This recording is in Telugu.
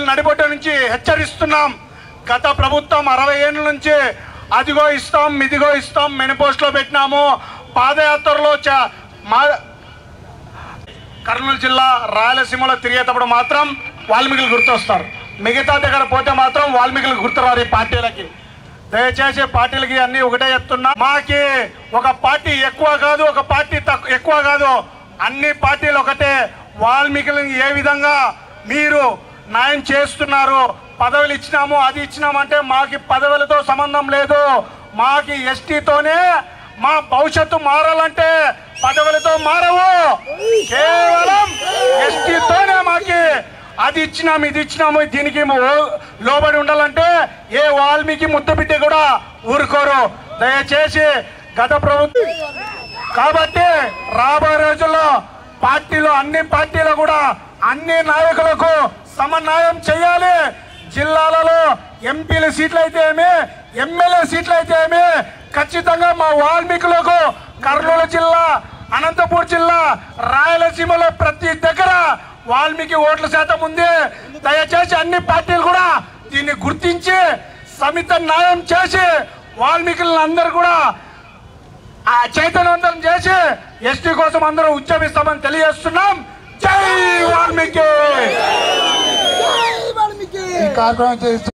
నడిబొట్ట నుంచి హెచ్చరిస్తున్నాం గత ప్రభుత్వం అరవై ఏళ్ళ నుంచి అదిగో ఇస్తాం ఇదిగో ఇస్తాం మెనిపోస్ట్లో పెట్టినాము పాదయాత్రలో చ- మా కర్నూలు జిల్లా రాయలసీమలో తిరిగేటప్పుడు మాత్రం వాల్మీకులు గుర్తొస్తారు మిగతా దగ్గర పోతే మాత్రం వాల్మీకులు గుర్తురారు ఈ పార్టీలకి దయచేసి పార్టీలకి అన్ని ఒకటే చెప్తున్నా మాకి ఒక పార్టీ ఎక్కువ కాదు ఒక పార్టీ తక్కువ ఎక్కువ కాదు అన్ని పార్టీలు ఒకటే వాల్మీకులను ఏ విధంగా మీరు న్యాయం చేస్తున్నారు పదవులు ఇచ్చినాము అది ఇచ్చినామంటే మాకి పదవులతో సంబంధం లేదు మాకి ఎస్టీతోనే మా భవిష్యత్తు మారాలంటే పదవులతో మారవు కేవలం ఎస్టీతోనే మాకి అది ఇచ్చినాము ఇది ఇచ్చినాము దీనికి ఓ- లోబడి ఉండాలంటే ఏ వాల్మీకి ముద్దు బిడ్డ కూడా ఊరుకోరు దయచేసి గత ప్రభుత్వం కాబట్టి రాబోయే రోజుల్లో పార్టీలు అన్ని పార్టీలు కూడా అన్ని నాయకులకు సమన్వయం చేయాలి జిల్లాలలో ఎంపీల సీట్లు అయితే ఏమి ఎమ్మెల్యే సీట్లు అయితే ఏమి ఖచ్చితంగా మా వాల్మీకులకు కర్నూలు జిల్లా అనంతపూర్ జిల్లా రాయలసీమలో ప్రతి దగ్గర వాల్మీకి ఓట్ల శాతం ఉంది దయచేసి అన్ని పార్టీలు కూడా దీన్ని గుర్తించి సమిత న్యాయం చేసి వాల్మీకులను అందరూ కూడా ఆ చైతన్యవంతం చేసి ఎస్టీ కోసం అందరూ ఉద్యమిస్తామని తెలియజేస్తున్నాం జై వాల్మీకి ఈ కార్యక్రమం చేస్తూ